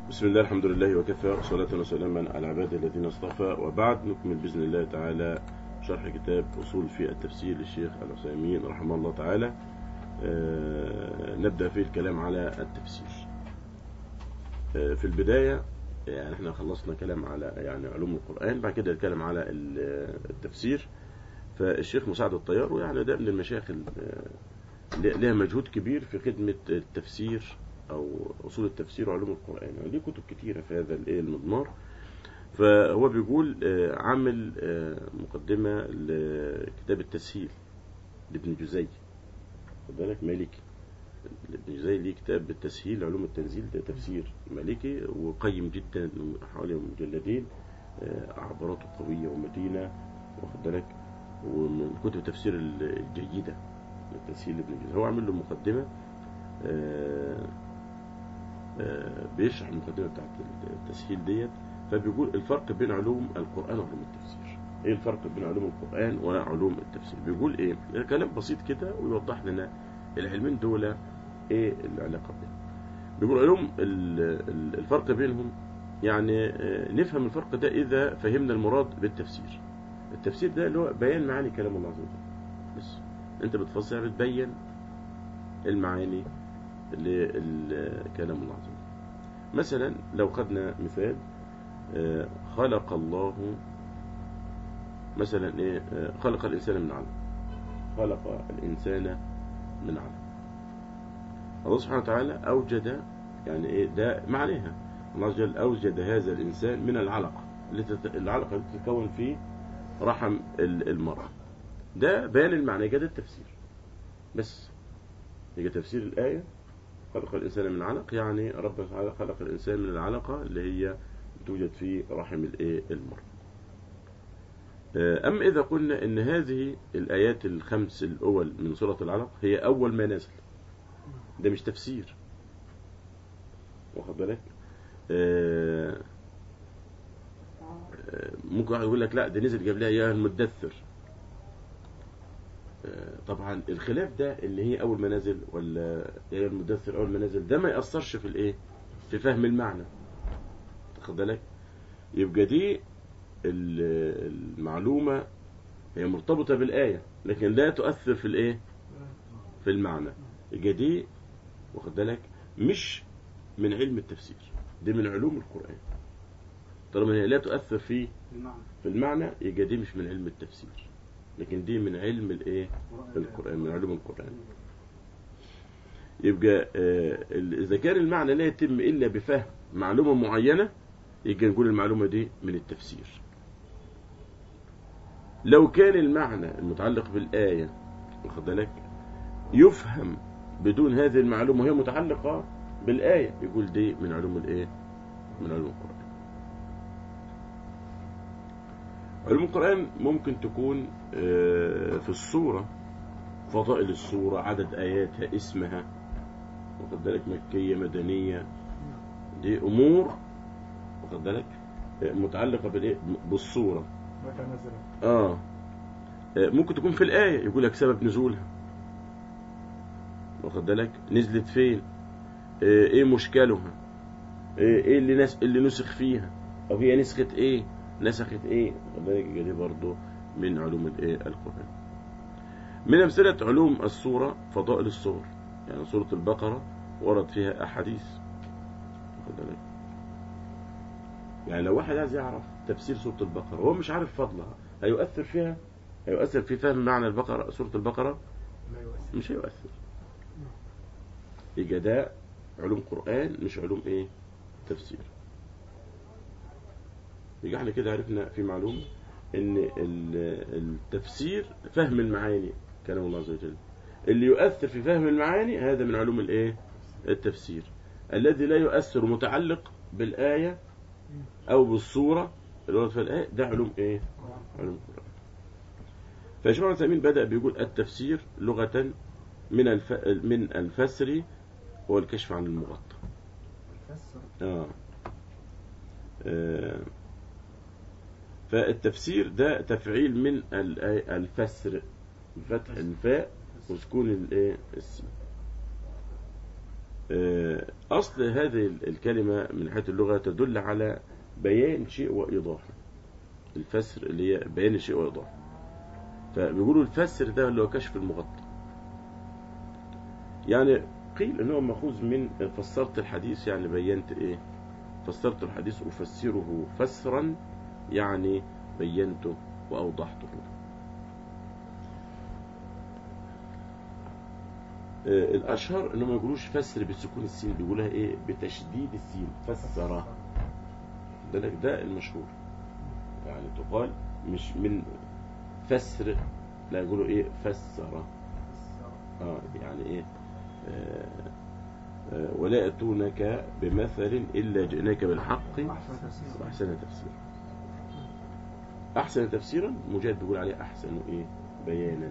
بسم الله الحمد لله وكفى وصلاة وسلاما على عباد الذين اصطفى وبعد نكمل بإذن الله تعالى شرح كتاب أصول في التفسير للشيخ العثيمين رحمه الله تعالى آه نبدأ فيه الكلام على التفسير آه في البداية يعني احنا خلصنا كلام على يعني علوم القرآن بعد كده الكلام على التفسير فالشيخ مساعد الطيار ويعني ده من المشايخ لها مجهود كبير في خدمة التفسير او اصول التفسير وعلوم القران يعني ليه كتب كتيره في هذا الايه المضمار فهو بيقول عامل مقدمه لكتاب التسهيل لابن جزي خد بالك مالكي ابن جزي ليه كتاب التسهيل علوم التنزيل ده تفسير مالكي وقيم جدا حوالي مجلدين عباراته قويه ومتينه واخد بالك ومن كتب التفسير الجيده التسهيل لابن جزي هو عامل له مقدمه آه بيشرح المقدمه بتاعت التسهيل ديت فبيقول الفرق بين علوم القران وعلوم التفسير ايه الفرق بين علوم القران وعلوم التفسير بيقول ايه كلام بسيط كده ويوضح لنا العلمين دول ايه العلاقه بينهم بيقول علوم الفرق بينهم يعني نفهم الفرق ده اذا فهمنا المراد بالتفسير التفسير ده اللي هو بيان معاني كلام الله عز وجل بس انت بتفسر بتبين المعاني لكلام الله عز وجل مثلا لو خدنا مثال خلق الله مثلا ايه خلق الانسان من علق خلق الانسان من علق الله سبحانه وتعالى اوجد يعني ايه ده معناها الله عز وجل اوجد هذا الانسان من العلقه العلقه التي تتكون في رحم المراه ده بيان المعنى ده التفسير بس يجي تفسير الايه خلق الإنسان من علق يعني ربنا تعالى خلق الإنسان من العلقة اللي هي توجد في رحم الإيه المرء أما إذا قلنا إن هذه الآيات الخمس الأول من سورة العلق هي أول ما نزل ده مش تفسير واخد بالك ممكن واحد يقول لك لا ده نزل قبلها يا المدثر طبعا الخلاف ده اللي هي اول ما نزل ولا يا المدثر اول ما نزل ده ما ياثرش في الايه في فهم المعنى واخد بالك يبقى دي المعلومه هي مرتبطه بالايه لكن لا تؤثر في الايه في المعنى يبقى دي واخد بالك مش من علم التفسير دي من علوم القران طالما هي لا تؤثر في في المعنى يبقى دي مش من علم التفسير لكن دي من علم الايه القران من علوم القران يبقى اذا كان المعنى لا يتم الا بفهم معلومه معينه يبقى نقول المعلومه دي من التفسير لو كان المعنى المتعلق بالايه واخد بالك يفهم بدون هذه المعلومه وهي متعلقه بالايه يقول دي من علوم الايه من علوم القران علوم القرآن ممكن تكون في الصورة فضائل الصورة عدد آياتها اسمها واخد بالك مكية مدنية دي أمور واخد بالك متعلقة بالإيه بالصورة آه ممكن تكون في الآية يقول لك سبب نزولها واخد بالك نزلت فين إيه مشكلها إيه اللي نس اللي نسخ فيها أو هي نسخت إيه نسخت ايه دي برضه من علوم الايه القران من امثله علوم السوره فضائل الصور يعني سوره البقره ورد فيها احاديث يعني لو واحد عايز يعرف تفسير سوره البقره وهو مش عارف فضلها هيؤثر فيها هيؤثر في فهم معنى البقره سوره البقره مش هيؤثر يبقى ده علوم قران مش علوم ايه تفسير يبقى احنا كده عرفنا في معلومة ان التفسير فهم المعاني كلام الله عز وجل اللي يؤثر في فهم المعاني هذا من علوم الايه التفسير الذي لا يؤثر متعلق بالآية او بالصورة اللي ورد في الآية ده علوم ايه علوم القرآن فشيخ عثيمين بدأ بيقول التفسير لغة من الف... من الفسر هو الكشف عن المغطى الفسر آه. آه. فالتفسير ده تفعيل من الفسر بفتح الفاء وسكون الايه السين آه، أصل هذه الكلمة من حيث اللغة تدل على بيان شيء وإيضاحه الفسر اللي هي بيان الشيء وإيضاحه فبيقولوا الفسر ده اللي هو كشف المغطى يعني قيل ان هو ماخوذ من فسرت الحديث يعني بينت ايه فسرت الحديث افسره فسرا يعني بينته واوضحته آه، الاشهر انهم ما يقولوش فسر بسكون السين بيقولها ايه بتشديد السين فسر ده لك ده المشهور يعني تقال مش من فسر لا يقولوا ايه فسر اه يعني ايه آه آه ولا يأتونك بمثل إلا جئناك بالحق وأحسن تفسيرا أحسن تفسيرا مجاهد بيقول عليه أحسن إيه بيانا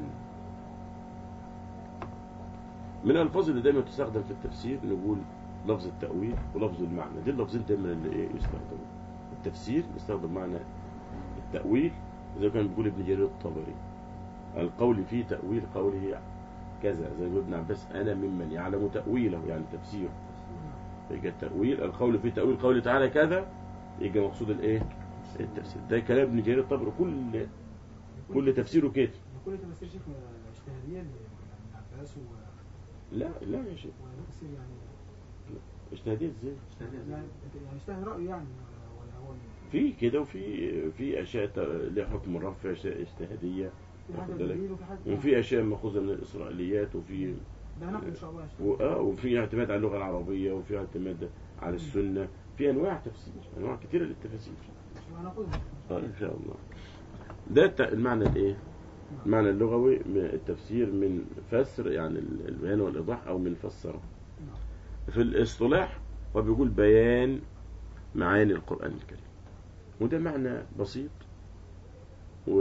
من الألفاظ اللي دايما تستخدم في التفسير نقول لفظ التأويل ولفظ المعنى دي اللفظين دايما اللي إيه يستخدموا التفسير يستخدم معنى التأويل زي ما كان بيقول ابن جرير الطبري القول فيه تأويل قوله كذا زي ما ابن عباس أنا ممن يعلم تأويله يعني تفسيره يبقى التأويل القول فيه تأويل قوله تعالى كذا يبقى مقصود الايه التفسير ده كلام ابن جرير الطبري كل كل تفسيره كده كل تفسير شيخ اجتهاديا لابن عباس و لا لا يا شيخ وتفسير يعني اجتهادية ازاي يعني يعني اجتهد رأيه يعني ولا هو في كده وفي في اشياء ت- ليها حكم الرفع في اشياء اجتهاديه في حاجة واخد بالك؟ دليل وفي حاجة وفي اشياء ماخوذه من الاسرائيليات وفي ده هناخد ان شاء الله و- اه وفي اعتماد على اللغه العربيه وفي اعتماد على السنه في انواع تفسير انواع كثيره للتفاسير هناخدها اه ان شاء الله ده الت- المعنى الايه المعنى اللغوي من التفسير من فسر يعني ال- البيان والايضاح او من فسر في الاصطلاح هو بيقول بيان معاني القرآن الكريم وده معنى بسيط و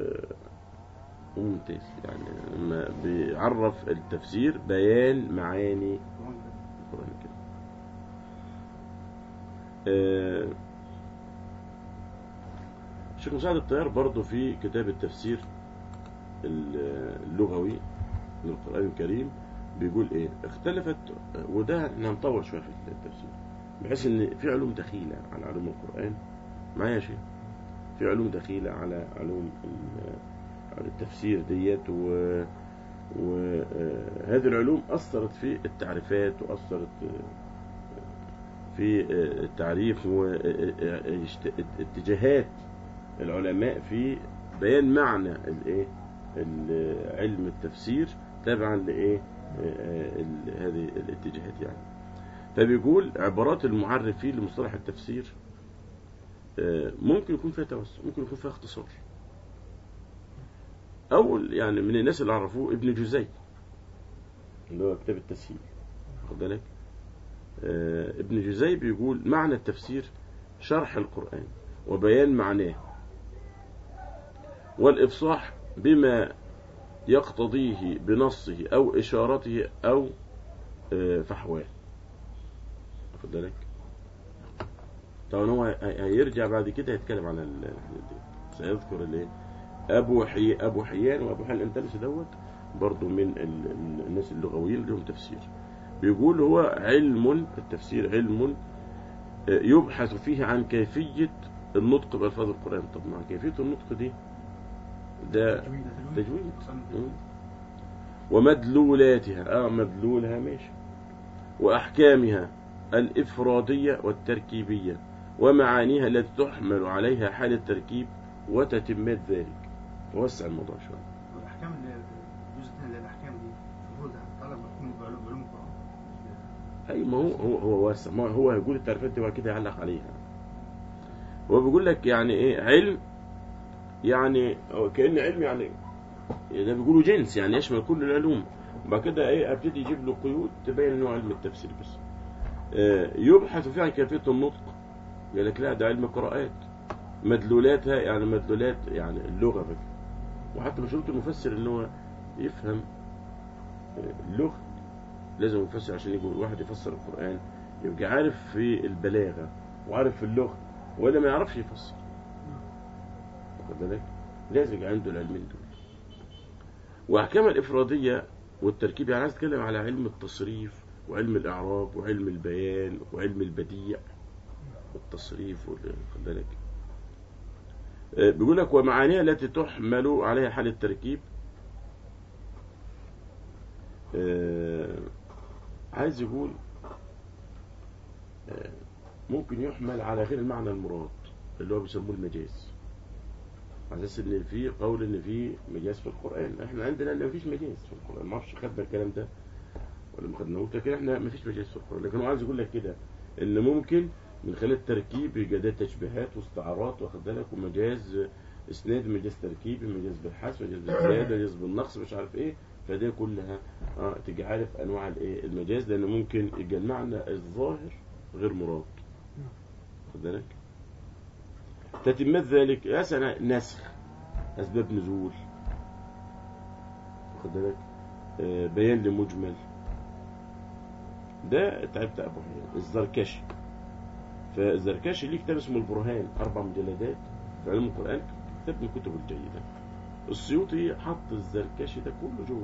وممتاز يعني لما بيعرف التفسير بيان معاني القرآن الكريم آه، الشيخ مساعد الطيار برضه في كتاب التفسير اللغوي للقرآن الكريم بيقول ايه اختلفت وده احنا هنطول شويه في التفسير بحيث ان في علوم دخيله على علوم القران معايا يا شيخ في علوم دخيله على علوم ال- التفسير ديت و وهذه العلوم اثرت في التعريفات واثرت في التعريف واتجاهات العلماء في بيان معنى الايه ال- علم التفسير تبعا لايه آه، ال- هذه الاتجاهات يعني فبيقول عبارات المعرفين لمصطلح التفسير آه، ممكن يكون فيها توسع ممكن يكون فيها اختصار اول يعني من الناس اللي عرفوه ابن جزي اللي هو كتاب التسهيل واخد بالك آه، ابن جزي بيقول معنى التفسير شرح القرآن وبيان معناه والإفصاح بما يقتضيه بنصه أو إشارته أو آه، فحواه واخد بالك طبعا هو هي- هيرجع بعد كده يتكلم عن ال- الحاجات دي سيذكر الايه ابو حي ابو حيان وابو حيان الانتلسي دوت برضه من ال- ال- الناس اللغويين اللي لهم تفسير بيقول هو علم التفسير علم آه، يبحث فيه عن كيفية النطق بألفاظ القرآن طب مع كيفية النطق دي ده تجويد مم. ومدلولاتها اه مدلولها ماشي وأحكامها الإفرادية والتركيبية ومعانيها التي تحمل عليها حال التركيب وتتمات ذلك وسع الموضوع شوية والاحكام اللي الجزء الثاني اللي هي الاحكام دي المفروض هتتعلق بعلوم بعلوم بعلوم القران أي ما هو هو هو واسع ما هو هيقول التعريفات دي وبعد كده يعلق عليها هو بيقول لك يعني إيه علم يعني هو كأن علم يعني ده بيقولوا جنس يعني يشمل كل العلوم وبعد كده ايه ابتدي يجيب له قيود تبين انه علم التفسير بس آه، يبحث فيه عن كيفيه النطق يقول لك لا ده علم قراءات مدلولاتها يعني مدلولات يعني اللغه بقى وحتى من شروط المفسر ان هو يفهم آه، اللغه لازم المفسر عشان يجي الواحد يفسر القران يبقى عارف في البلاغه وعارف في اللغه ولا ما يعرفش يفسر واخد بالك لازم يبقى عنده العلمين دول واحكام الافراديه والتركيب يعني عايز اتكلم على علم التصريف وعلم الإعراب وعلم البيان وعلم البديع والتصريف وال- خد بالك آه، بيقول لك ومعانيها التي تحمل عليها حال التركيب آه، عايز يقول آه، ممكن يحمل على غير المعنى المراد اللي هو بيسموه المجاز على اساس ان في قول ان في مجاز في القران احنا عندنا ان مفيش مجاز في القران ما اعرفش خدنا الكلام ده ولا ما خدناهوش لكن احنا مفيش مجاز في القران لكن هو عايز يقول لك كده ان ممكن من خلال التركيب يبقى ده تشبيهات واستعارات واخد بالك ومجاز اسناد مجاز تركيبي مجاز بالحذف مجاز بالزياده مجاز بالنقص مش عارف ايه فدي كلها اه تيجي عارف انواع الايه المجاز لان ممكن يبقى المعنى الظاهر غير مراد خد بالك تتمات ذلك مثلا نسخ اسباب نزول خد بالك آه، بيان لمجمل ده تعب بتاع ابو حيان الزركشي فالزركشي ليه كتاب اسمه البرهان اربع مجلدات في علم القران كتاب من الكتب الجيده السيوطي حط الزركشي ده كله جوه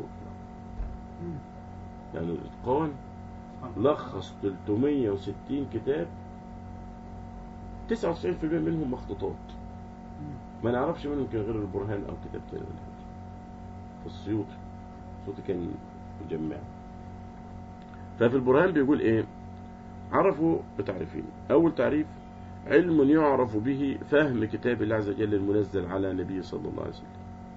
يعني الاتقان لخص 360 كتاب 99% منهم مخطوطات ما نعرفش منهم يمكن غير البرهان او كتاب تاني ولا حاجه السيوطي السيوطي كان مجمع ففي البرهان بيقول ايه عرفوا بتعريفين اول تعريف علم يعرف به فهم كتاب الله عز وجل المنزل على نبيه صلى الله عليه وسلم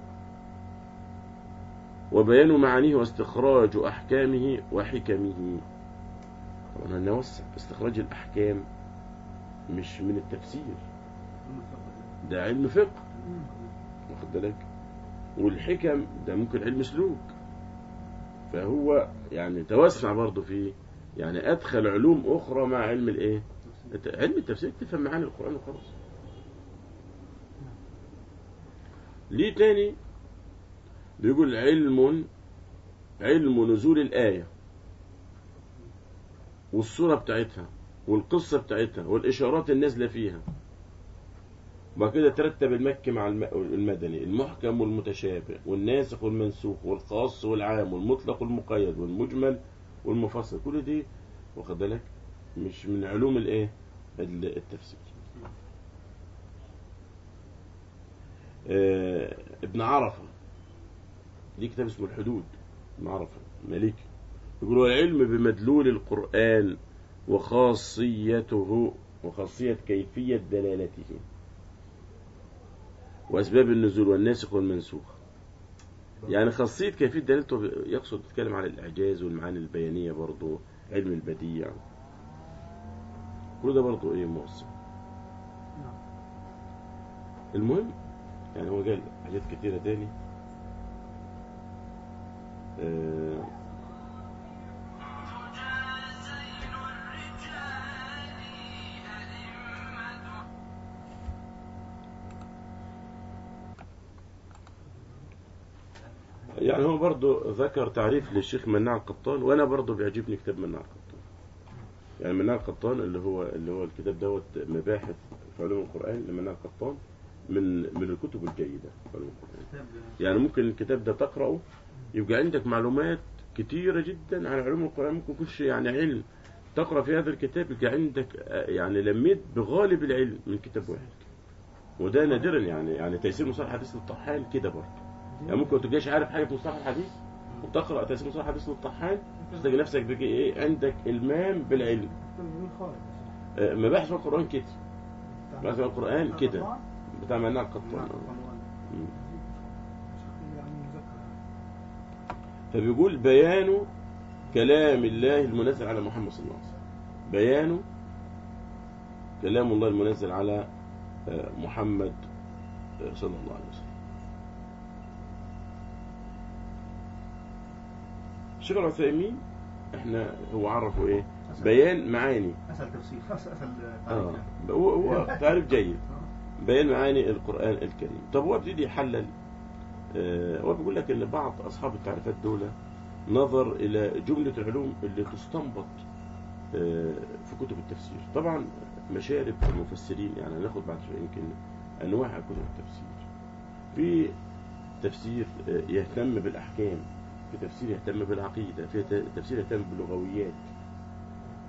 وبيان معانيه واستخراج احكامه وحكمه طبعا هنوسع استخراج الاحكام مش من التفسير ده علم فقه واخد بالك والحكم ده ممكن علم سلوك فهو يعني توسع برضه في يعني ادخل علوم اخرى مع علم الايه الت- علم التفسير تفهم معاني القران وخلاص ليه تاني بيقول علم علم نزول الآية والصورة بتاعتها والقصة بتاعتها والإشارات النازلة فيها وبعد كده ترتب المكي مع الم- المدني المحكم والمتشابه والناسخ والمنسوخ والخاص والعام والمطلق والمقيد والمجمل والمفصل كل دي واخد بالك مش من علوم الايه ال- التفسير آه ابن عرفة ليه كتاب اسمه الحدود ابن عرفة مالكي يقول والعلم بمدلول القرآن وخاصيته وخاصية كيفية دلالته وأسباب النزول والناسخ والمنسوخ يعني خاصية كيفية دلالته يقصد يتكلم عن الإعجاز والمعاني البيانية برضه علم البديع كل ده برضه إيه موسع نعم المهم يعني هو قال حاجات كتيرة تاني آه، يعني هو برضه ذكر تعريف للشيخ مناع القطان وانا برضه بيعجبني كتاب مناع القطان يعني مناع القطان اللي هو اللي هو الكتاب دوت مباحث في علوم القرآن لمناع القطان من من الكتب الجيدة في علوم القرآن كتاب يعني ممكن الكتاب ده تقرأه يبقى عندك معلومات كتيرة جدا عن علوم القرآن ممكن يكونش يعني علم تقرأ في هذا الكتاب يبقى عندك آه، يعني لميت بغالب العلم من كتاب واحد وده نادرا يعني يعني تيسير مصطلح الحديث للطحان كده برضه يعني ممكن ما تبقاش عارف حاجة في مصطلح الحديث وتقرأ تيسير مصطلح الحديث للطحان تلاقي نفسك بقى ايه عندك المام بالعلم من خالد آه، مباحث في القرآن كده بتاع- مباحث في القرآن كده القرآن؟ بتاع مناع مناع القطان القطان. مم. شكله يعني مذكر فبيقول بيان كلام الله المنزل على محمد صلى الله عليه وسلم بيان كلام الله المنزل على آه، محمد آه، صلى الله عليه وسلم الشيخ العثيمين احنا هو عرفه ايه بيان معاني اسهل تفسير اسهل اه تعريف يعني. هو هو تعريف جيد آه. بيان معاني القرآن الكريم طب هو ابتدي يحلل آه، هو بيقول لك ان بعض اصحاب التعريفات دول نظر الى جملة العلوم اللي تستنبط آه، في كتب التفسير طبعا مشارب المفسرين يعني هناخد بعد شوية يمكن انواع كتب التفسير في تفسير آه، يهتم بالاحكام في تفسير يهتم بالعقيدة في ت- تفسير يهتم باللغويات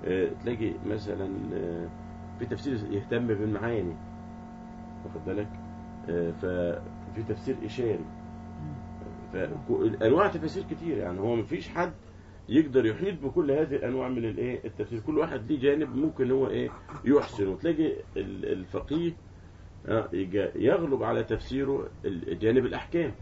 آه، تلاقي مثلا آه، في تفسير يهتم بالمعاني واخد بالك آه، ففي تفسير إشاري فأنواع تفاسير كتير يعني هو مفيش حد يقدر يحيط بكل هذه الأنواع من الإيه التفسير كل واحد ليه جانب ممكن هو إيه يحسن وتلاقي ال- الفقيه آه، يجا- يغلب على تفسيره ال- جانب الأحكام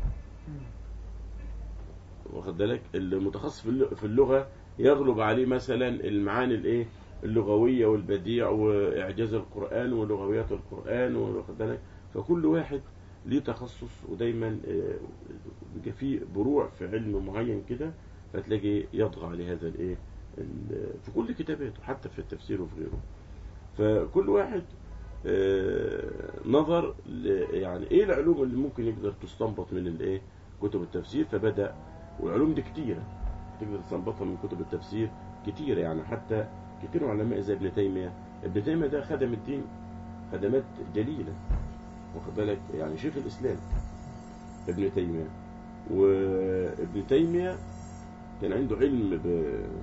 واخد بالك المتخصص في الل- في اللغة يغلب عليه مثلا المعاني الايه اللغوية والبديع وإعجاز القرآن ولغويات القرآن واخد بالك فكل واحد ليه تخصص ودايما آه، بيبقى فيه بروع في علم معين كده فتلاقي يطغى عليه هذا الايه ال- في كل كتاباته حتى في التفسير وفي غيره فكل واحد آه، نظر ل- يعني ايه العلوم اللي ممكن يقدر تستنبط من الايه كتب التفسير فبدأ والعلوم دي كتيرة تقدر تستنبطها من كتب التفسير كتيرة يعني حتى كتير من علماء زي ابن تيمية ابن تيمية ده خدم الدين خدمات جليلة واخد بالك يعني شيخ الإسلام ابن تيمية وابن تيمية كان عنده علم ب...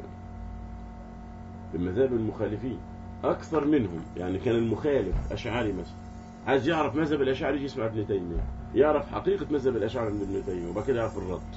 بمذاهب المخالفين أكثر منهم يعني كان المخالف أشعري مثلا عايز يعرف مذهب الأشاعرة يجي يسمع ابن تيمية يعرف حقيقة مذهب الأشاعرة من ابن تيمية وبعد كده يعرف الرد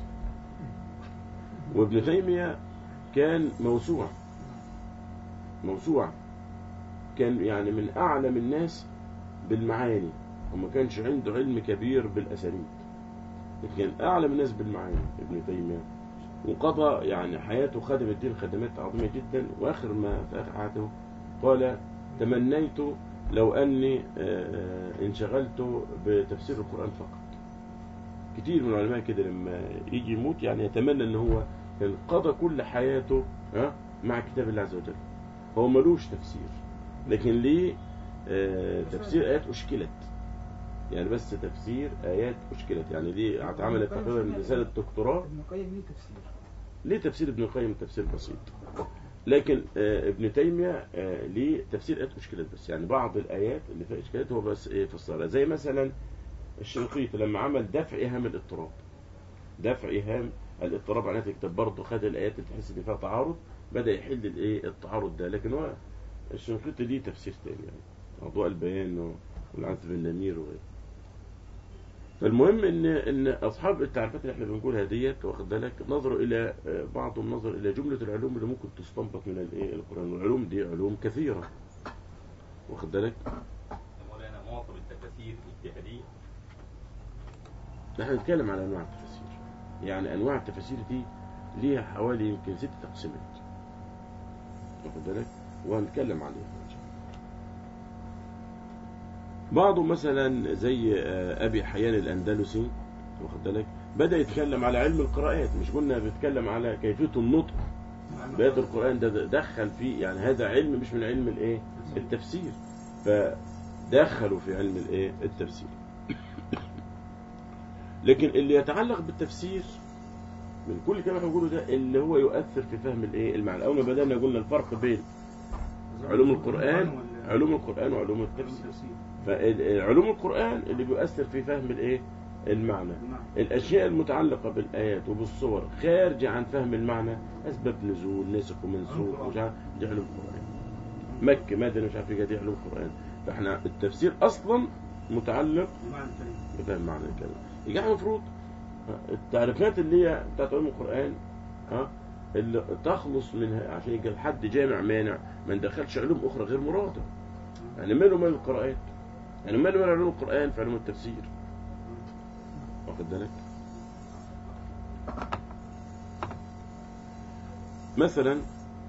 وابن تيمية كان موسوعة موسوعة كان يعني من أعلم الناس بالمعاني وما كانش عنده علم كبير بالأسانيد لكن كان أعلم الناس بالمعاني ابن تيمية وقضى يعني حياته خدم الدين خدمات عظيمة جدا وآخر ما في آخر حياته قال تمنيت لو أني آه، انشغلت بتفسير القرآن فقط كتير من العلماء كده لما يجي يموت يعني يتمنى ان هو كان قضى كل حياته ها مع كتاب الله عز وجل هو ملوش تفسير لكن ليه آه، تفسير آيات أشكلت يعني بس تفسير آيات أشكلت يعني دي اتعملت تقريبا رسالة دكتوراه ابن القيم ليه تفسير ليه تفسير ابن القيم تفسير بسيط لكن آه، ابن تيمية آه، ليه تفسير آيات أشكلت بس يعني بعض الآيات اللي فيها إشكالات هو بس إيه فسرها زي مثلا الشنقيطي لما عمل دفع إيهام الاضطراب دفع إيهام الاضطراب على كتاب برضه خد الآيات اللي تحس إن فيها تعارض بدأ يحل الإيه التعارض ده لكن هو الشنقيطي ليه تفسير تاني يعني موضوع البيان والعزف بالنمير وغيره فالمهم ان ان اصحاب التعريفات اللي احنا بنقولها ديت واخد بالك نظروا الى آه، بعضهم نظر الى جمله العلوم اللي ممكن تستنبط من الايه القران والعلوم دي علوم كثيره واخد بالك مولانا معظم التفاسير اجتهادية احنا بنتكلم على انواع التفاسير يعني انواع التفاسير دي ليها حوالي يمكن ست تقسيمات واخد بالك وهنتكلم عليها ان شاء الله بعضه مثلا زي آه، ابي حيان الاندلسي واخد بالك بدا يتكلم على علم القراءات مش قلنا بيتكلم على كيفيه النطق بآيات القرآن ده دخل فيه يعني هذا علم مش من علم الايه التفسير فدخلوا في علم الايه التفسير لكن اللي يتعلق بالتفسير من كل كلام احنا بنقوله ده اللي هو يؤثر في فهم الايه المعنى اول ما بدانا قلنا الفرق بين علوم القرآن علوم القرآن وعلوم التفسير فعلوم القرآن اللي بيؤثر في فهم الايه المعنى الأشياء المتعلقة بالآيات وبالصور خارجة عن فهم المعنى أسباب نزول نسخ ومنسوخ ومش عارف دي علوم القرآن مكة مدني مش عارف ايه دي علوم القرآن فاحنا التفسير أصلا متعلق بمعنى الكلمة بفهم معنى الكلام يجي احنا المفروض التعريفات اللي هي بتاعت علوم القرآن ها اللي تخلص منها عشان يجي الحد جامع مانع ما ندخلش علوم أخرى غير مرادة يعني ماله مال القراءات يعني ماله مال علوم القرآن في علوم التفسير واخد بالك مثلا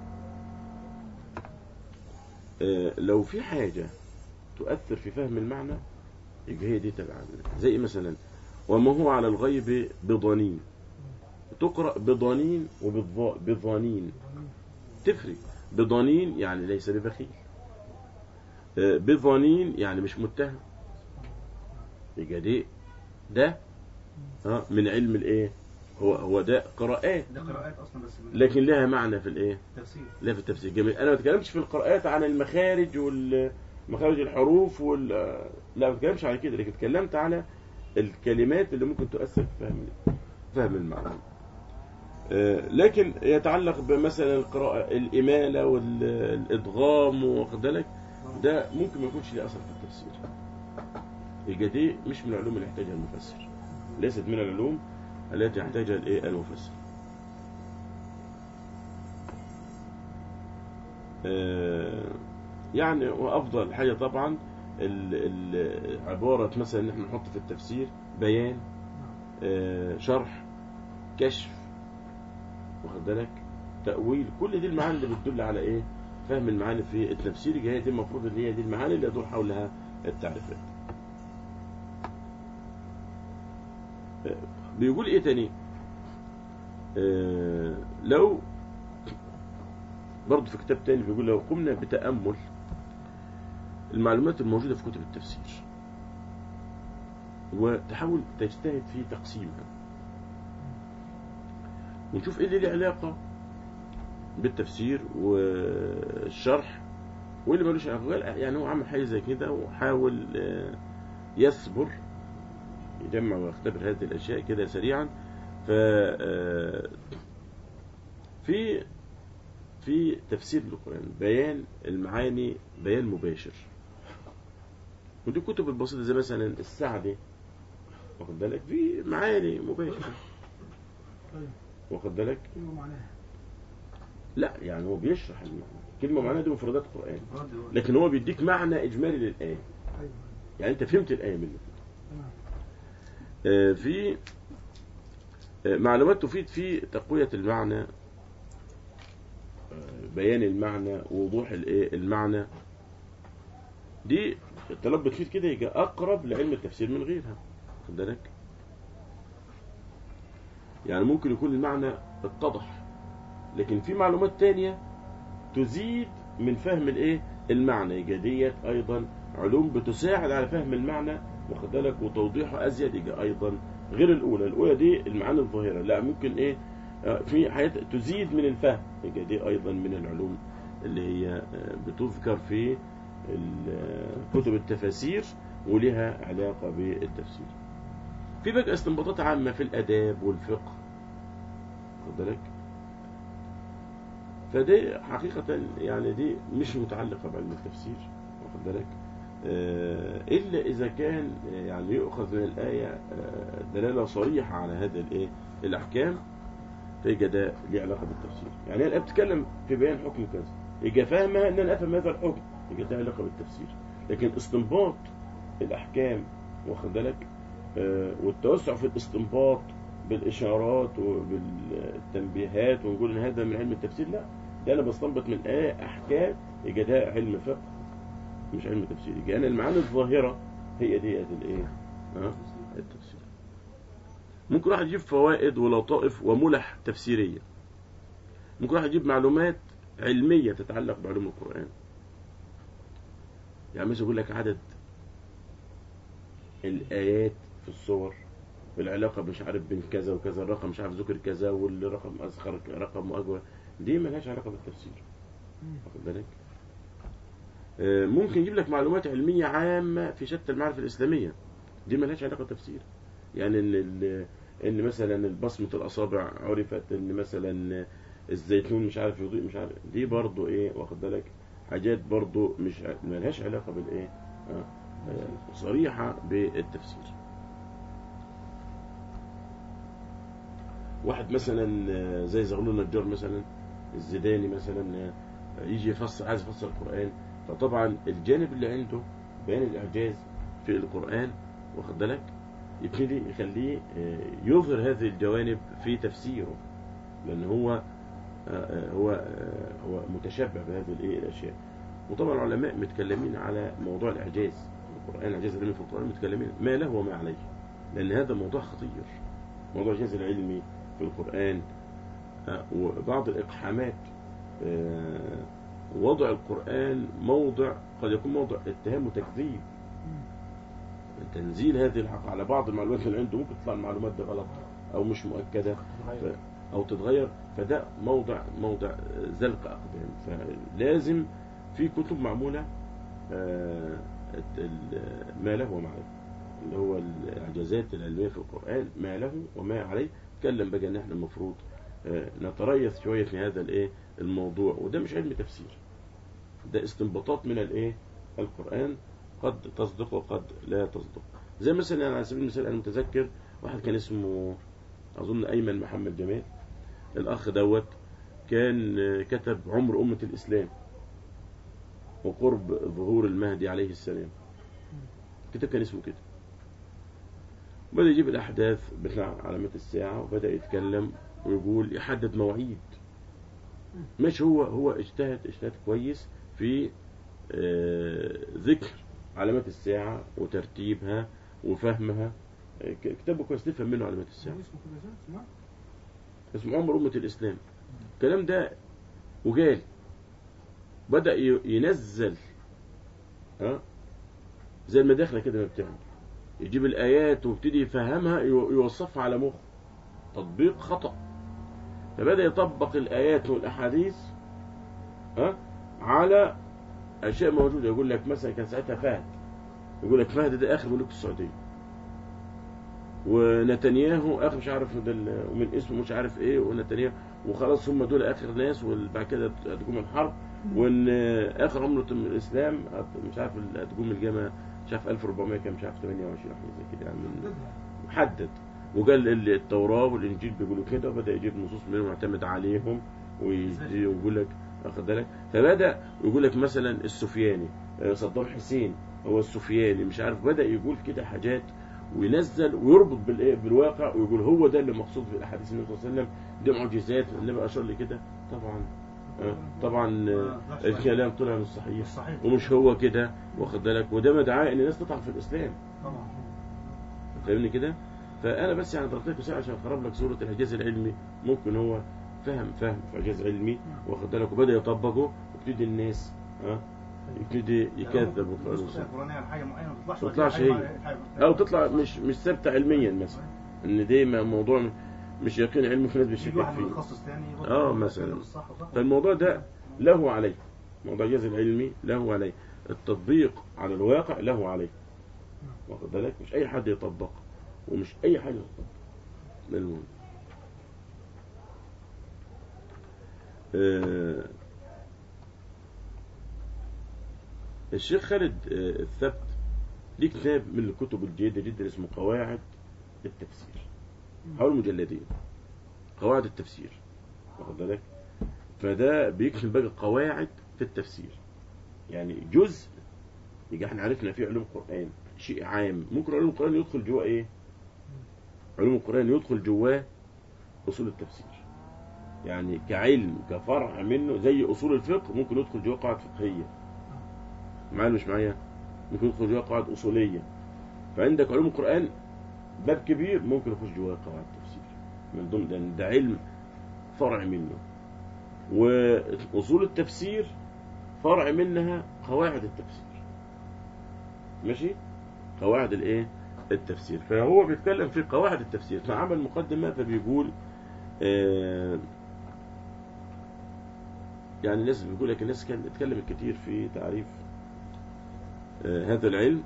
آه، لو في حاجة تؤثر في فهم المعنى يبقى هي دي تبع زي مثلا وما هو على الغيب بضنين تقرأ بضنين وبضانين تفرق بضنين يعني ليس ببخيل آه، بضنين يعني مش متهم يبقى دي ده ها من علم الايه هو هو ده قراءات ده قراءات اصلا بس من لكن لها معنى في الايه تفسير لا في التفسير جميل انا ما بتكلمش في القراءات عن المخارج والمخارج الحروف وال لا ما بتكلمش عن كده لكن اتكلمت على الكلمات اللي ممكن تؤثر في فهم فهم المعنى آه، لكن يتعلق بمثلا القراءة الإمالة والإدغام واخد بالك ده ممكن ما يكونش ليه أثر في التفسير يبقى دي مش من العلوم اللي يحتاجها المفسر ليست من العلوم التي يحتاجها الايه المفسر آه، يعني وافضل حاجه طبعا ال- ال- عباره مثلا ان احنا نحط في التفسير بيان آه، شرح كشف واخد بالك تاويل كل دي المعاني اللي بتدل على ايه فهم المعاني في التفسير يبقى هي دي المفروض ان هي دي المعاني اللي يدور حولها التعريفات آه، بيقول ايه تاني آه، لو برضه في كتاب تاني بيقول لو قمنا بتأمل المعلومات الموجودة في كتب التفسير وتحاول تجتهد في تقسيمها ونشوف ايه اللي له علاقة بالتفسير والشرح واللي ملوش علاقة يعني هو عمل حاجة زي كده وحاول آه، يصبر يجمع ويختبر هذه الأشياء كده سريعا ف آه، في في تفسير القرآن بيان المعاني بيان مباشر ودي كتب البسيطة زي مثلا السعدي واخد بالك في معاني مباشرة طيب واخد بالك كلمة معناها لا يعني هو بيشرح المعنى كلمة معناها دي مفردات قرآن برضه لكن هو بيديك معنى إجمالي للآية ايوه يعني أنت فهمت الآية منه تمام آه، في آه، معلومات تفيد في تقوية المعنى آه، بيان المعنى ووضوح الايه المعنى دي الطلب بتفيد كده يجي أقرب لعلم التفسير من غيرها خد بالك يعني ممكن يكون المعنى اتضح لكن في معلومات تانية تزيد من فهم الايه المعنى يجي ديت ايضا علوم بتساعد على فهم المعنى واخد بالك وتوضيحه ازيد يجي ايضا غير الاولى الاولى دي المعاني الظاهره لا ممكن ايه آه، في حاجات تزيد من الفهم يجي دي ايضا من العلوم اللي هي آه، بتذكر في ال- آه، كتب التفاسير ولها علاقه بالتفسير في بقى استنباطات عامه في الاداب والفقه واخد بالك فدي حقيقة يعني دي مش متعلقة بعلم التفسير واخد بالك آه، إلا إذا كان آه، يعني يؤخذ من الآية آه، دلالة صريحة على هذا الإيه الأحكام فيجي ده ليه علاقة بالتفسير يعني الآية بتتكلم في بيان حكم كذا يجي فاهمها إن أنا أفهم هذا الحكم يجي ده علاقة بالتفسير لكن استنباط الأحكام واخد بالك آه، والتوسع في الاستنباط بالإشارات وبالتنبيهات ونقول إن هذا من علم التفسير لا ده أنا بستنبط من آية أحكام يبقى ده علم فقه مش علم تفسير يبقى أنا المعاني الظاهرة هي ديت الإيه؟ ها؟ التفسير ممكن واحد يجيب فوائد ولطائف وملح تفسيرية ممكن واحد يجيب معلومات علمية تتعلق بعلوم القرآن يعني مثلا يقول لك عدد الآيات في الصور العلاقة مش عارف بين كذا وكذا الرقم مش عارف ذكر كذا والرقم أصغر رقم أكبر دي ملهاش علاقة بالتفسير مم. واخد بالك آه، ممكن يجيب لك معلومات علمية عامة في شتى المعارف الإسلامية دي ملهاش علاقة بالتفسير يعني ان ال- ان مثلا بصمة الأصابع عرفت ان مثلا الزيتون مش عارف يضيء مش عارف دي برضو ايه واخد بالك حاجات برضو مش ع- ملهاش علاقة بالايه آه، آه، صريحة بالتفسير واحد مثلا آه، زي زغلول النجار مثلا الزيداني مثلا آه، يجي يفسر عايز يفسر القرآن فطبعا الجانب اللي عنده بيان الإعجاز في القرآن واخد بالك يبتدي يخليه آه، يظهر هذه الجوانب في تفسيره لأن هو آه، آه، هو آه، هو متشبع بهذه الايه الأشياء وطبعا العلماء متكلمين على موضوع الإعجاز القرآن الإعجاز العلمي في القرآن متكلمين ما له وما عليه لأن هذا موضوع خطير موضوع الإعجاز العلمي في القرآن آه، وبعض الإقحامات آه، وضع القرآن موضع قد يكون موضع اتهام وتكذيب مم. تنزيل هذه الحق على بعض المعلومات اللي عنده ممكن تطلع المعلومات دي غلط او مش مؤكده ف... او تتغير فده موضع موضع زلق اقدام فلازم في كتب معموله آه، ال- ما له وما عليه اللي هو الاعجازات العلميه في القران ما له وما عليه اتكلم بقى ان احنا المفروض آه، نتريث شوية في هذا الايه الموضوع وده مش علم تفسير ده استنباطات من الايه القرآن قد تصدق وقد لا تصدق زي مثلا يعني على سبيل المثال انا متذكر واحد كان اسمه اظن ايمن محمد جمال الاخ دوت كان آه، كتب عمر امة الاسلام وقرب ظهور المهدي عليه السلام كتاب كان اسمه كده بدأ يجيب الأحداث بتاع علامات الساعة وبدأ يتكلم ويقول يحدد مواعيد مش هو هو اجتهد اجتهاد كويس في آه، ذكر علامات الساعة وترتيبها وفهمها آه، ك- كتابه كويس تفهم منه علامات الساعة اسمه كده زي اسمه اسمه عمر أمة الإسلام الكلام ده وجال بدأ ي- ينزل ها زي المداخلة كده ما بتعمل يجيب الآيات ويبتدي يفهمها يو- يوصفها على مخ تطبيق خطأ فبدأ يطبق الآيات والأحاديث ها على أشياء موجودة يقول لك مثلا كان ساعتها فهد يقول لك فهد ده آخر ملوك السعودية ونتنياهو آخر مش عارف ده ال- ومن اسمه مش عارف إيه ونتنياهو وخلاص هم دول آخر ناس وبعد كده هتقوم الحرب وإن آخر عملة الإسلام مش عارف هتقوم الجامعة مش عارف 1400 كام مش عارف 28 حاجة زي كده يعني من- محدد وقال ال- التوراة والإنجيل بيقولوا كده وبدأ يجيب نصوص منهم يعتمد عليهم ويجي- ويقول لك واخد بالك فبدأ يقول لك مثلا السفياني آه، صدام حسين هو السفياني مش عارف بدأ يقول كده حاجات وينزل ويربط بالايه بالواقع ويقول هو ده اللي مقصود في الاحاديث النبي صلى الله عليه وسلم دي معجزات النبي اشار لكده طبعا آه، طبعا آه، الكلام طلع مش صحيح مش صحيح ومش هو كده واخد بالك وده مدعاه ان الناس تطعن في الاسلام طبعا فاهمني كده فانا بس يعني ضربت لك مثال عشان اقرب لك صوره الاعجاز العلمي ممكن هو فهم فهم في اعجاز علمي واخد بالك وبدا يطبقه وابتدي الناس ها يبتدي يكذب ويقول النصوص القرآنية على حاجة معينة ما تطلعش ما تطلعش حاجة هي. معينة- حاجة- او تطلع مش مش ثابته علميا مثلا ان دي م- موضوع مش يقين علمي في ناس يجي بتشكك واحد فيه متخصص تاني يبقى آه، يتكلم مثلا. بالصح وصح. فالموضوع ده له عليه موضوع الجهاز العلمي له عليه التطبيق على الواقع له عليه واخد بالك مش اي حد يطبق ومش اي حاجه يطبق ده المهم آه، الشيخ خالد آه، الثبت ليه كتاب من الكتب الجيدة جدا اسمه قواعد التفسير حوالي مجلدين قواعد التفسير واخد بالك فده بيكتب بقى قواعد في التفسير يعني جزء يبقى احنا عرفنا فيه علوم قرآن شيء عام ممكن علوم القرآن يدخل جواه ايه علوم القرآن يدخل جواه أصول التفسير يعني كعلم كفرع منه زي أصول الفقه ممكن يدخل جواه قواعد فقهية معايا ولا مش معايا ممكن يدخل جواه قواعد أصولية فعندك علوم القرآن باب كبير ممكن يخش جواه قواعد تفسير من ضمن لأن ده علم فرع منه وأصول التفسير فرع منها قواعد التفسير ماشي قواعد الايه التفسير فهو بيتكلم في قواعد التفسير فعمل مقدمة فبيقول آه يعني الناس بيقول لك الناس كانت اتكلمت كتير في تعريف آه هذا العلم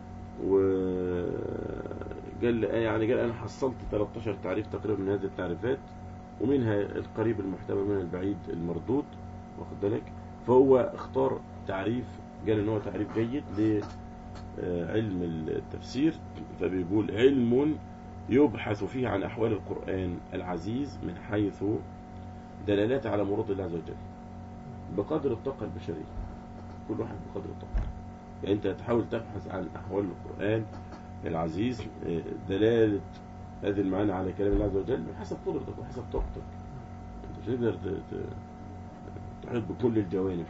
وقال يعني قال انا حصلت 13 تعريف تقريبا من هذه التعريفات ومنها القريب المحتمل منها البعيد المردود واخد بالك فهو اختار تعريف قال ان هو تعريف جيد لعلم التفسير فبيقول علم يبحث فيه عن احوال القرآن العزيز من حيث دلالات على مراد الله عز وجل بقدر الطاقة البشرية كل واحد بقدر الطاقة يعني انت تحاول تبحث عن احوال القرآن العزيز آه، دلالة هذه المعاني على كلام الله عز وجل بحسب قدرتك وحسب طاقتك انت مش تقدر ت- ت- تحيط بكل الجوانب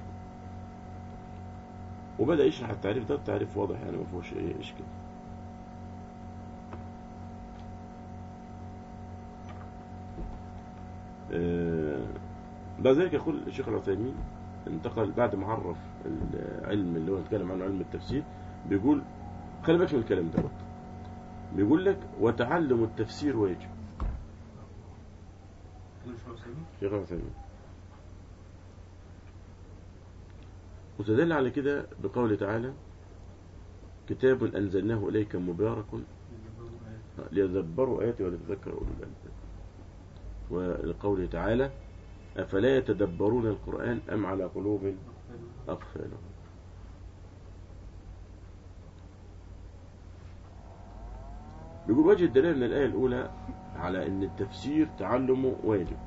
وبدأ يشرح التعريف ده التعريف واضح يعني ما فيهوش ايه اشكال آه، بعد ذلك يقول الشيخ العثيمين انتقل بعد ما عرف العلم اللي هو اتكلم عنه علم التفسير بيقول خلي بالك من الكلام ده بيقول لك وتعلم التفسير واجب تقول شو أسامي؟ الشيخ العثيمين وتدل على كده بقوله تعالى كتاب أنزلناه إليك مبارك ليدبروا آياته وليتذكر أولو الألباب ولقوله تعالى أفلا يتدبرون القرآن أم على قلوب أقفالها بيقول وجه الدلالة من الآية الأولى على أن التفسير تعلمه واجب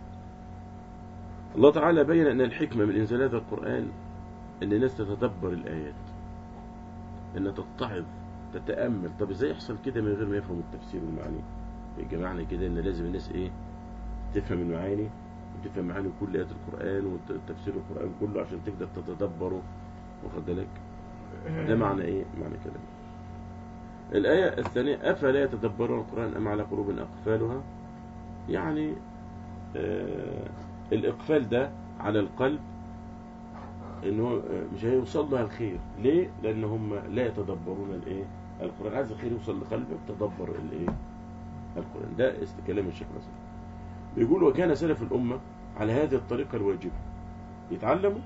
الله تعالى بين أن الحكمة من إنزال هذا القرآن أن الناس تتدبر الآيات أن تتعظ تتأمل طب إزاي يحصل كده من غير ما يفهموا التفسير والمعاني يبقى معنى كده أن لازم الناس إيه تفهم المعاني وتفهم معاني كل آيات القرآن وتفسير القرآن كله عشان تقدر تتدبره واخد بالك ده معنى إيه معنى كلام الآية الثانية أفلا يتدبرون القرآن أم على قلوب أقفالها يعني آه الإقفال ده على القلب إنه آه، مش هيوصل له الخير ليه؟ لأن هم لا يتدبرون الإيه؟ القرآن عايز الخير يوصل لقلبك تدبر الإيه؟ القرآن ده است- كلام الشيخ مثلا بيقول وكان سلف الأمة على هذه الطريقة الواجبة يتعلموا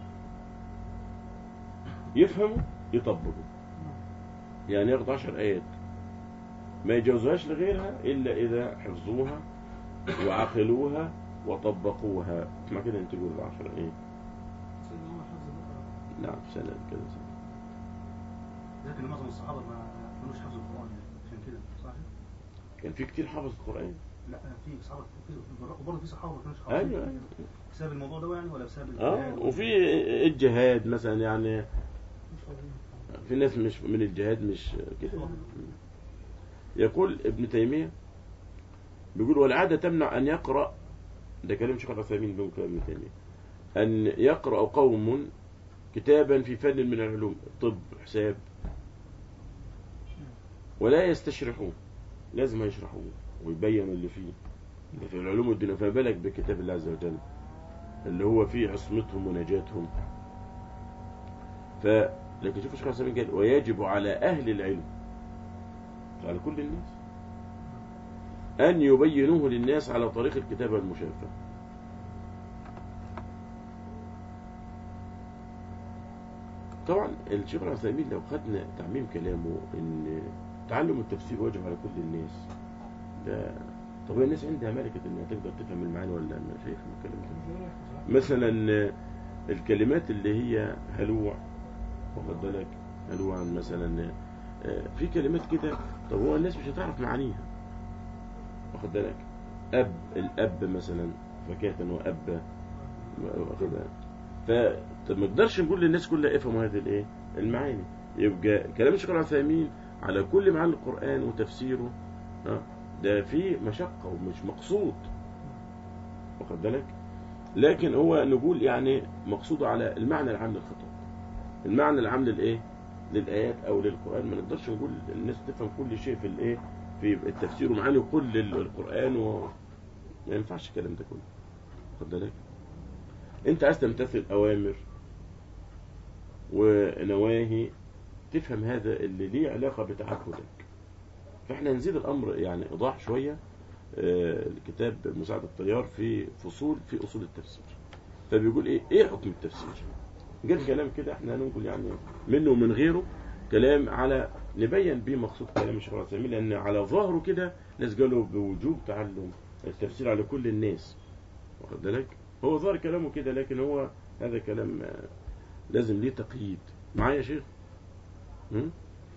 يفهموا يطبقوا يعني ياخد عشر آيات ما يجوزهاش لغيرها إلا إذا حفظوها وعقلوها وطبقوها مع كده ينتجوا العشر إيه سيدنا عمر حفظ البقرة نعم سنة كده سنة لكن معظم الصحابة ما كانوش حفظوا القرآن يعني عشان كده صح؟ كان في كتير حفظ القرآن لا في صحابة في وبرضه في صحابة ما كانوش أيوة حافظين أيوة. بسبب الموضوع ده يعني ولا بسبب اه الجهاد؟ وفي الجهاد مثلا يعني مش فاضيين في ناس مش من الجهاد مش كده يقول ابن تيمية بيقول والعادة تمنع أن يقرأ ده كلام شيخ العثيمين بيقول كلام ابن تيمية أن يقرأ قوم كتابا في فن من العلوم طب حساب ولا يستشرحون لازم يشرحوه ويبينوا اللي فيه اللي في العلوم والدنيا فما بالك بكتاب الله عز وجل اللي هو فيه عصمتهم ونجاتهم ف لكن شوف الشيخ العثيمين قال ويجب على أهل العلم مش على كل الناس أن يبينوه للناس على طريق الكتابة المشافة طبعا الشيخ العثيمين لو خدنا تعميم كلامه ان تعلم التفسير واجب على كل الناس ده طب هي الناس عندها ملكة انها تقدر تفهم المعاني ولا ما شايف الكلام ده مش هيحفظ لا. مثلا الكلمات اللي هي هلوع واخد بالك هلوعا مثلا آه، في كلمات كده طب هو الناس مش هتعرف معانيها واخد بالك اب الاب مثلا فكاهة واب واخد بالك ف طب ما نقدرش نقول للناس كلها افهموا هذه الايه المعاني يبقى كلام الشيخ العثيمين على كل معاني القران وتفسيره ها ده فيه مشقه ومش مقصود واخد بالك لكن هو نقول يعني مقصود على المعنى العام للخطاب المعنى العام للايه للايات او للقران ما نقدرش نقول الناس تفهم كل شيء في الايه في التفسير ومعاني كل القران و... ما ينفعش الكلام ده كله واخد بالك انت عايز تمتثل اوامر ونواهي تفهم هذا اللي ليه علاقه بتعبدك فاحنا نزيد الامر يعني ايضاح شويه آه، الكتاب مساعد الطيار في فصول في اصول التفسير فبيقول ايه ايه حكم التفسير قال كلام كده احنا هنقول يعني منه ومن غيره كلام على نبين بيه مقصود كلام الشيخ العثيمين لان على ظاهره كده ناس قالوا بوجوب تعلم التفسير على كل الناس واخد بالك هو ظاهر كلامه كده لكن هو هذا كلام آه، لازم ليه تقييد معايا يا شيخ هم؟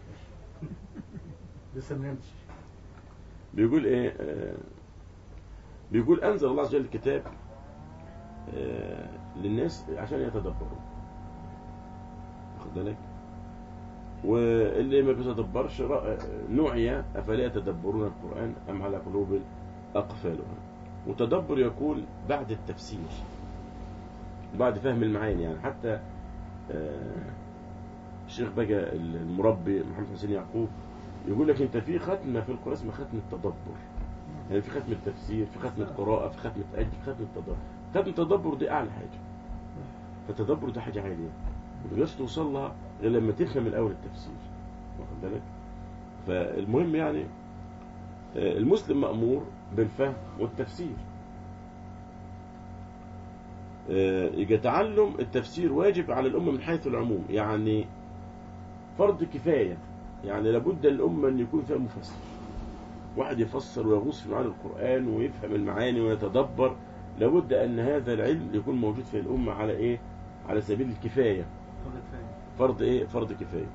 لسه ما نمتش بيقول ايه آه بيقول انزل الله عز وجل الكتاب آه للناس عشان يتدبروا واخد بالك واللي ما بيتدبرش رأ- نوعي افلا يتدبرون القران ام على قلوب اقفالها وتدبر يكون بعد التفسير بعد فهم المعاني يعني حتى آه، الشيخ بقى المربي محمد حسين يعقوب يقول لك انت في ختمه في القران اسمها ختم التدبر يعني في ختم التفسير في ختم القراءه في ختم التأجي في ختم التدبر ختم التدبر دي اعلى حاجه فالتدبر ده حاجه عاليه ما تقدرش توصل لها غير لما تفهم الاول التفسير واخد بالك فالمهم يعني آه، المسلم مأمور بالفهم والتفسير آه، يبقى تعلم التفسير واجب على الأمة من حيث العموم يعني فرض كفاية يعني لابد للأمة أن يكون فيها مفسر واحد يفسر ويغوص في معاني القرآن ويفهم المعاني ويتدبر لابد أن هذا العلم يكون موجود في الأمة على إيه على سبيل الكفاية فرض كفاية فرض إيه فرض كفاية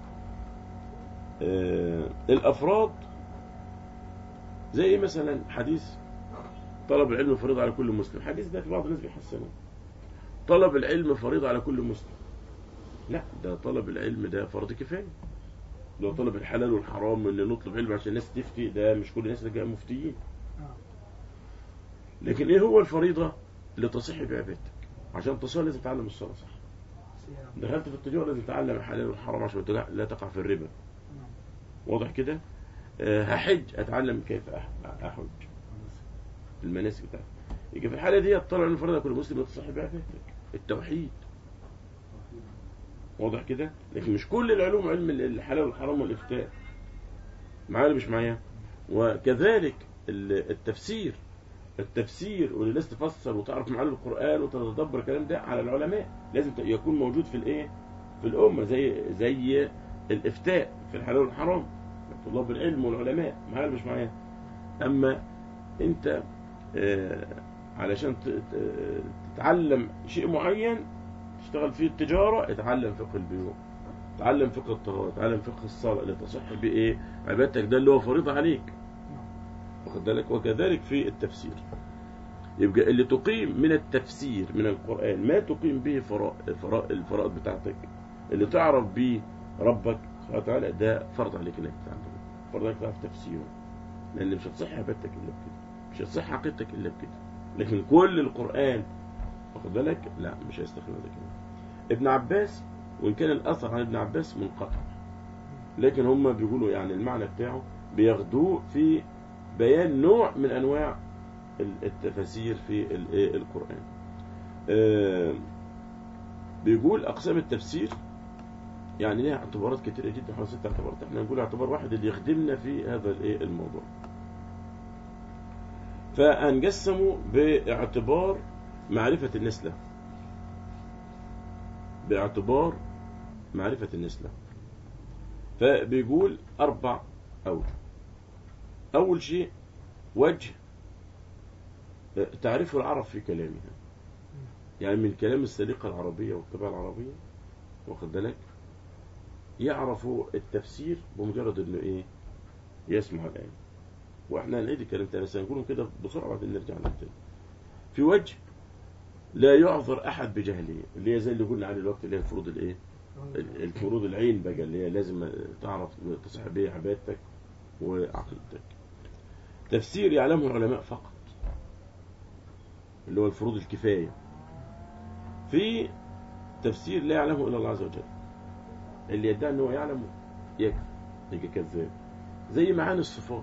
آه الأفراد زي إيه مثلا حديث طلب العلم فريضة على كل مسلم حديث ده في بعض الناس بيحسنه طلب العلم فريضة على كل مسلم لا ده طلب العلم ده فرض كفاية لو طلب الحلال والحرام ان نطلب علم عشان الناس تفتي ده مش كل الناس اللي مفتيين آه. لكن ايه هو الفريضة اللي تصح بعبادتك عشان تصلي لازم تتعلم الصلاة صح صيام. دخلت في التجارة لازم تتعلم الحلال والحرام عشان لا- لا تقع في الربا نعم. واضح كده آه، هحج اتعلم كيف أح- احج المناسك بتاعتي يبقى في الحالة دي طلع من الفريضة كل مسلم تصح بعبادتك التوحيد واضح كده لكن مش كل العلوم علم الحلال والحرام والافتاء معايا ولا مش معايا وكذلك ال- التفسير التفسير والناس تفسر وتعرف معاني القرآن وتتدبر الكلام ده على العلماء لازم ت- يكون موجود في الايه في الأمة زي زي الإفتاء في الحلال والحرام طلاب العلم والعلماء معايا ولا مش معايا أما أنت آه، علشان ت- ت- تتعلم شيء معين تشتغل فيه التجارة اتعلم فقه البيوع اتعلم فقه الطهارة اتعلم فقه الصلاة اللي تصح بإيه عبادتك ده اللي هو فريضة عليك نعم. واخد بالك وكذلك في التفسير يبقى اللي تقيم من التفسير من القرآن ما تقيم به فرائض فرائض الفرائض بتاعتك اللي تعرف به ربك سبحانه وتعالى ده فرض عليك انك تتعلمه فرض عليك تعرف تفسيره لان مش هتصح عبادتك الا بكده مش هتصح عقيدتك الا بكده لكن كل القرآن واخد بالك لا مش هيستخدم هذا كده ابن عباس وان كان الاثر عن ابن عباس منقطع لكن هم بيقولوا يعني المعنى بتاعه بياخدوه في بيان نوع من انواع ال- التفاسير في ال- إيه القرآن آه، بيقول اقسام التفسير يعني ليها اعتبارات كتيرة جدا حوالي ست اعتبارات احنا نقول اعتبار واحد اللي يخدمنا في هذا الايه الموضوع فهنقسمه باعتبار معرفة الناس له باعتبار معرفة الناس له فبيقول أربع أوجه أول شيء وجه تعريف العرب في كلامها يعني من كلام السليقة العربية والطباعة العربية واخد بالك يعرفوا التفسير بمجرد انه ايه يسمع الآية واحنا هنعيد الكلام تاني بس هنقولهم كده بسرعة بعدين نرجع لهم تاني في وجه لا يعذر احد بجهله اللي هي زي اللي قلنا عليه الوقت اللي هي الفروض الايه ال- الفروض العين بقى اللي هي لازم تعرف تصح بيه عبادتك وعقيدتك تفسير يعلمه العلماء فقط اللي هو الفروض الكفاية في تفسير لا يعلمه إلا الله عز وجل اللي يدعي أنه يعلم يكفي يجي كذاب زي معاني الصفات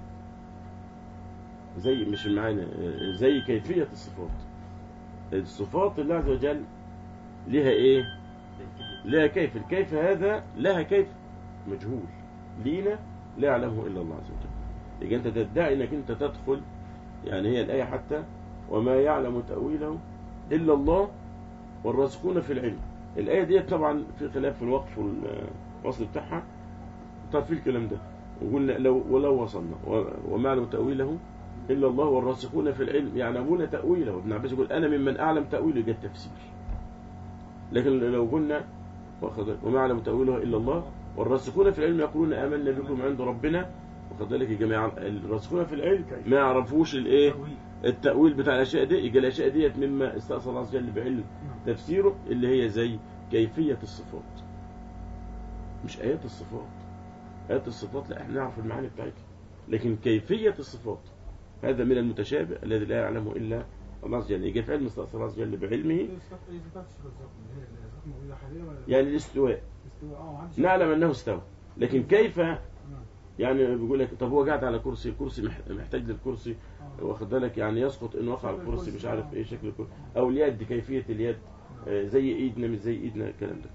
زي مش المعاني آه، زي كيفية الصفات الصفات الله عز وجل لها ايه لها كيف الكيف هذا لها كيف مجهول لينا لا يعلمه إلا الله عز وجل يبقى أنت تدعي أنك أنت تدخل يعني هي الآية حتى وما يعلم تأويله إلا الله والراسخون في العلم الآية دي طبعا في خلاف في الوقف والوصل بتاعها طب في الكلام ده وقلنا لو ولو وصلنا و- وما يعلم تأويله إلا الله والراسخون في العلم يعلمون تأويله ابن عباس يقول أنا ممن أعلم تأويله ده التفسير لكن لو قلنا واخد بالك، وما يعلم تأويله إلا الله والراسخون في العلم يقولون آمنا بكم عند ربنا واخد بالك يا جماعة الراسخون في العلم ما يعرفوش الايه تأويل. التأويل بتاع الأشياء دي يبقى الأشياء ديت مما استأصل الله عز وجل بعلم نعم. تفسيره اللي هي زي كيفية الصفات مش آيات الصفات آيات الصفات لا احنا نعرف المعاني بتاعتها لكن كيفية الصفات هذا من المتشابه الذي لا يعلمه إلا الله عز وجل يجي في علم استأصل الله عز وجل بعلمه ايه صفات ايه صفات الشيخ بالظبط اللي هي الصفات موجوده حاليا ولا يعني الاستواء استواء اه عندي نعلم أنه استوى لكن كيف نعم. يعني بيقول لك طب هو قاعد على كرسي الكرسي مح- محتاج للكرسي آه. واخد بالك يعني يسقط ان وقع على الكرسي مش عارف ايه شكل الكرسي او اليد كيفيه اليد آه، زي ايدنا مش زي ايدنا الكلام ده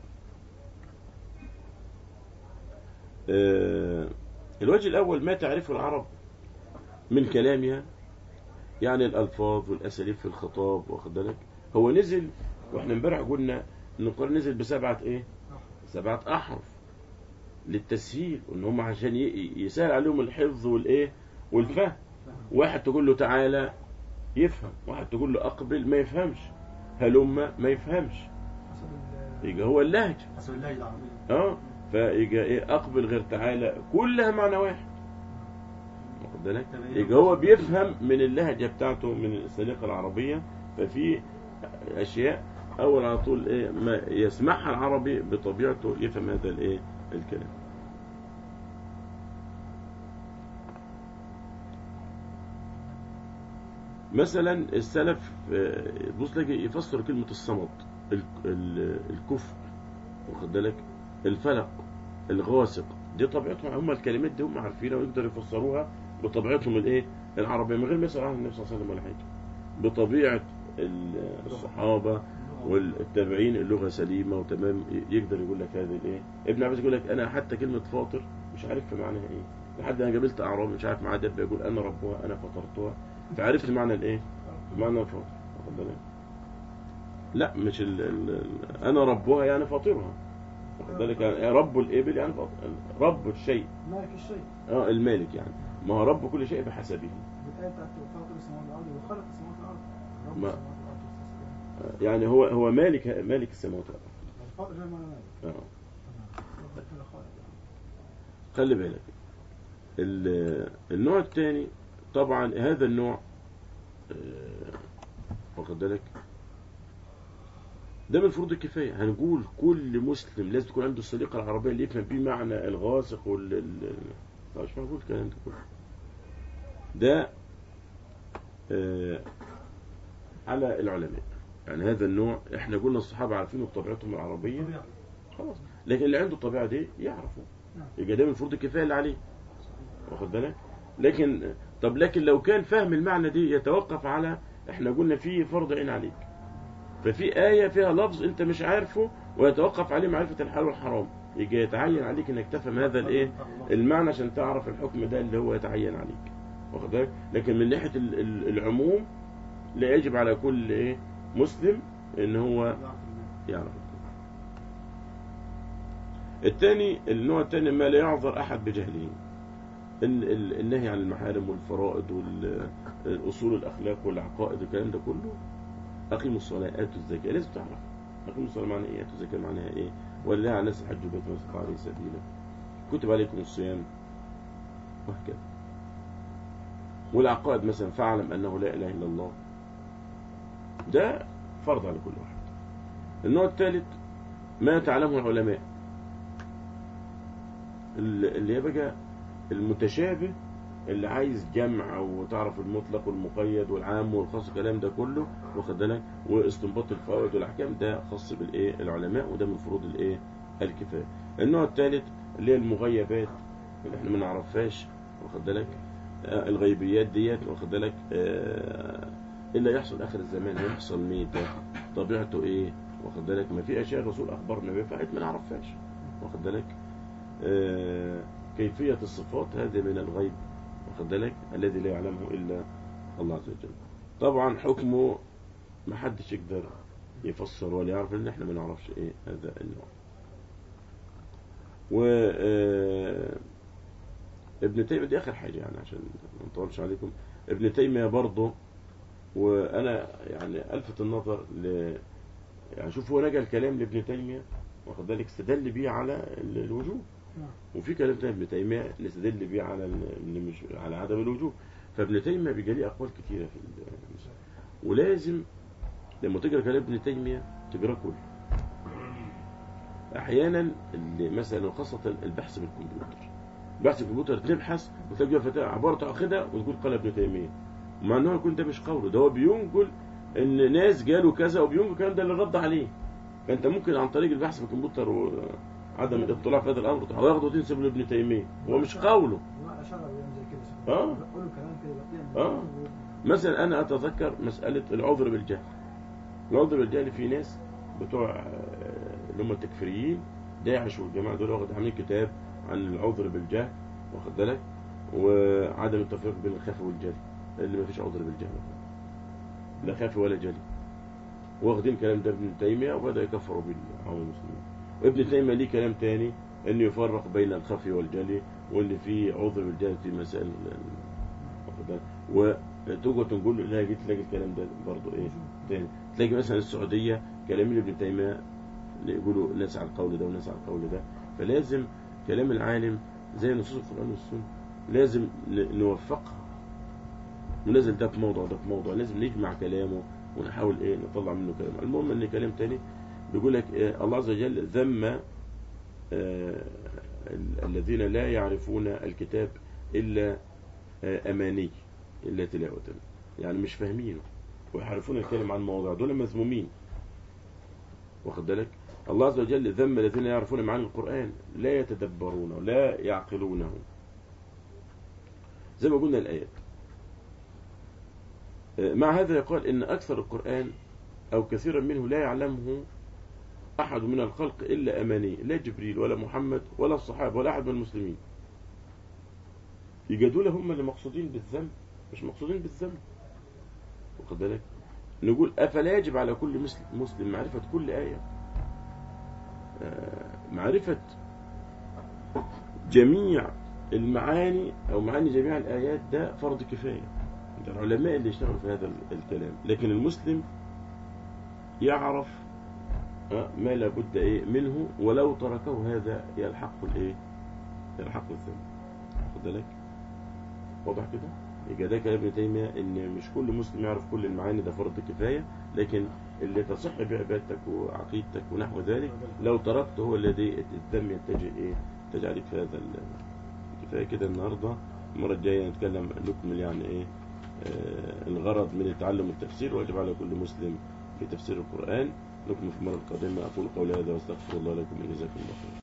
آه، الوجه الاول ما تعرفه العرب من كلامها يعني الالفاظ والاساليب في الخطاب واخد بالك هو نزل واحنا امبارح قلنا ان القران نزل بسبعه ايه سبعه احرف للتسهيل وان هم عشان ي- يسهل عليهم الحفظ والايه والفهم واحد تقول له تعالى يفهم واحد تقول له اقبل ما يفهمش هلم ما يفهمش حسب ال- يبقى هو اللهجة حسب اللهجة العربية اه فيجي ايه اقبل غير تعالى كلها معنى واحد واخد بالك يجي هو بيفهم من اللهجة بتاعته من السليقة العربية ففي اشياء اول على طول ايه ما يسمعها العربي بطبيعته يفهم هذا الايه الكلام مثلا السلف آه، بص تلاقي يفسر كلمة الصمد ال- ال- الكفء واخد بالك الفلق الغاسق دي طبيعتهم هم الكلمات دي هم عارفينها ويقدروا يفسروها بطبيعتهم الايه العربية من غير ما يسأل عنها النبي صلى الله عليه وسلم ولا حاجة بطبيعة ال- الصحابة والتابعين اللغة سليمة وتمام يقدر يقول لك هذه الايه ابن عباس يقول لك انا حتى كلمة فاطر مش عارف في معناها ايه لحد انا قابلت اعرابي مش عارف معاه دب يقول انا ربها انا فطرتها فعرفت معنى الايه معنى الفاطر واخد بالك لا مش ال ال انا ربها يعني فاطرها واخد بالك يعني رب الابل يعني فاطر رب الشيء مالك الشيء اه المالك يعني ما هو رب كل شيء بحسبه الآية بتاعت فاطر السماوات والأرض وخلق السماوات والأرض رب ما- السماوات والأرض والسماوات. آه، يعني هو هو مالك مالك السماوات والارض الفاطر ده معنى مالك اه تمام رب كده خالق يعني. خلي بالك ال- النوع الثاني طبعا هذا النوع آه، واخد بالك ده من فروض الكفاية هنقول كل مسلم لازم تكون عنده السليقة العربية اللي يفهم بيه معنى الغاسق وال ال- لا مش معقول الكلام ده كله ده آه، على العلماء يعني هذا النوع احنا قلنا الصحابة عارفينه بطبيعتهم العربية طبيعي. خلاص لكن اللي عنده الطبيعة دي يعرفه نعم. يبقى ده من فروض الكفاية اللي عليه واخد بالك لكن طب لكن لو كان فهم المعنى دي يتوقف على احنا قلنا في فرض عين عليك ففي آية فيها لفظ انت مش عارفه ويتوقف عليه معرفة الحلال والحرام يجي يتعين عليك انك تفهم هذا الايه المعنى عشان تعرف الحكم ده اللي هو يتعين عليك واخد بالك لكن من ناحية ال- ال- العموم لا يجب على كل ايه مسلم ان هو يعرف الثاني النوع الثاني ما لا يعذر احد بجهله ال- ال- النهي عن المحارم والفرائض والاصول الاخلاق والعقائد والكلام ده كله اقيموا الصلاه اتوا الزكاه لازم تعرف اقيموا الصلاه معناها ايه اتوا الزكاه معناها ايه ولله على الناس حج البيت من استطاع عليه سبيلا كتب عليكم الصيام وهكذا والعقائد مثلا فاعلم انه لا اله الا الله ده فرض على كل واحد النوع الثالث ما تعلمه العلماء اللي هي بقى المتشابه اللي عايز جمع وتعرف المطلق والمقيد والعام والخاص الكلام ده كله واخد بالك واستنباط الفوائد والاحكام ده خاص بالايه العلماء وده من فروض الايه الكفايه النوع الثالث اللي هي المغيبات اللي احنا ما نعرفهاش واخد بالك آه، الغيبيات ديت واخد بالك آه، الا يحصل اخر الزمان هيحصل ميتة طبيعته ايه واخد بالك ما في اشياء الرسول اخبرنا بها فقط ما نعرفهاش واخد بالك آه، كيفية الصفات هذه من الغيب واخد بالك الذي لا يعلمه إلا الله عز وجل طبعا حكمه ما حدش يقدر يفسر ولا يعرف لأن احنا ما نعرفش ايه هذا النوع و آه، ابن تيمية دي آخر حاجة يعني عشان ما نطولش عليكم ابن تيمية برضه وأنا يعني ألفت النظر ل يعني شوف هو نجا الكلام لابن تيمية واخد بالك استدل بيه على ال- الوجوب نعم. وفي كلام تاني ابن تيمية نستدل بيه على ال- إن مش على عدم الوجوب فابن تيمية بيجي ليه أقوال كتيرة في ال- ولازم لما تقرا كلام ابن تيمية تقراه كله أحيانا اللي مثلا وخاصة البحث بالكمبيوتر بحث بالكمبيوتر تبحث وتلاقي جوه فتاة عبارة تاخدها وتقول قال ابن تيمية مع انه يكون ده مش قوله ده هو بينقل ان ناس جالوا كذا وبينقل الكلام ده اللي رد عليه فانت ممكن عن طريق البحث في الكمبيوتر وعدم الاطلاع في هذا الامر تاخده وتنسب لابن تيميه هو مش قوله لا شرع بيعمل زي كده آه. قولوا كلام كده يبقى آه. مثلا انا اتذكر مساله العذر بالجهل العذر بالجهل في ناس بتوع آه، اللي هم التكفيريين داعش والجماعه دول واخد عاملين كتاب عن العذر بالجهل واخد بالك وعدم التفريق بين الخفي والجلي اللي ما فيش عذر بالجهل لا خافي ولا جلي واخدين الكلام ده ابن تيميه وبدا يكفروا بالعوام المسلمين وابن تيميه ليه كلام تاني انه يفرق بين الخفي والجلي واللي فيه عذر بالجهل في مسائل واخد بالك؟ وتقعد تقول له لا جيت تلاقي الكلام ده برضه ايه تاني تلاقي مثلا السعوديه كلام ابن تيميه يقولوا ناس على القول ده وناس على القول ده فلازم كلام العالم زي نصوص القران والسنه لازم ن- نوفقها ونزل ده في موضوع ده في موضوع لازم نجمع كلامه ونحاول ايه نطلع منه كلام المهم ان كلام تاني بيقول لك إيه الله عز وجل ذم آه، ال- الذين لا يعرفون الكتاب الا آه، اماني الا تلاوه يعني مش فاهمينه ويعرفون الكلام عن مواضع دول مذمومين واخد بالك الله عز وجل ذم الذين يعرفون معاني القرآن لا يتدبرونه لا يعقلونه زي ما قلنا الآيات مع هذا يقال إن أكثر القرآن أو كثيرا منه لا يعلمه أحد من الخلق إلا أماني لا جبريل ولا محمد ولا الصحابة ولا أحد من المسلمين يجي دول هم اللي مقصودين بالذنب مش مقصودين بالذنب واخد بالك نقول أفلا يجب على كل مسلم مسلم معرفة كل آية آه، معرفة جميع المعاني أو معاني جميع الآيات ده فرض كفاية ده العلماء اللي يشتغلوا في هذا ال- الكلام لكن المسلم يعرف آه، ما لابد إيه منه ولو تركه هذا يلحق الإيه يلحق الذنب واخد بالك واضح كده يبقى ده كلام ابن تيمية ان مش كل مسلم يعرف كل المعاني ده فرض كفاية لكن اللي تصح به عبادتك وعقيدتك ونحو ذلك لو تركته هو الذي الدم يتجه ايه يتجه عليك في هذا ال- كفاية كده النهاردة المرة الجاية نتكلم نكمل يعني ايه آه الغرض من التعلم التفسير واجب على كل مسلم في تفسير القرآن نكمل في المرة القادمة أقول قولي هذا واستغفر الله لكم من جزاكم الله خير